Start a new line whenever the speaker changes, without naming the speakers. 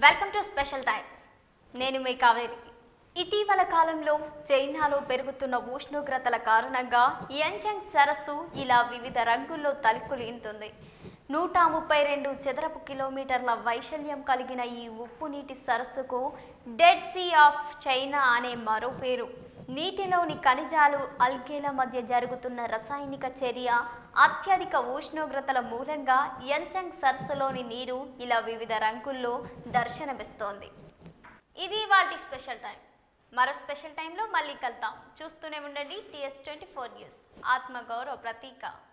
welcome to special time నేను మీ కావేరి ఇటీవల కాలంలో చైనాలో పెరుగుతున్న ఉష్ణోగ్రతల కారణంగా యంజంగ్ సరస్సు ఇలా వివిధ రంగుల్లో తలుపులింతుంది నూట ముప్పై రెండు చదరపు కిలోమీటర్ల వైశాల్యం కలిగిన ఈ ఉప్పు నీటి సరస్సుకు డెడ్ సీ ఆఫ్ చైనా అనే మరో పేరు నీటిలోని ఖనిజాలు అల్గేల మధ్య జరుగుతున్న రసాయనిక చర్య అత్యధిక ఉష్ణోగ్రతల మూలంగా యంచంగ్ సరస్సులోని నీరు ఇలా వివిధ రంగుల్లో దర్శనమిస్తోంది ఇది వాటి స్పెషల్ టైం మరో స్పెషల్ టైంలో మళ్ళీ కలుద్దాం చూస్తూనే ఉండండి టీఎస్ ట్వంటీ ఫోర్ న్యూస్ ఆత్మగౌరవ ప్రతీక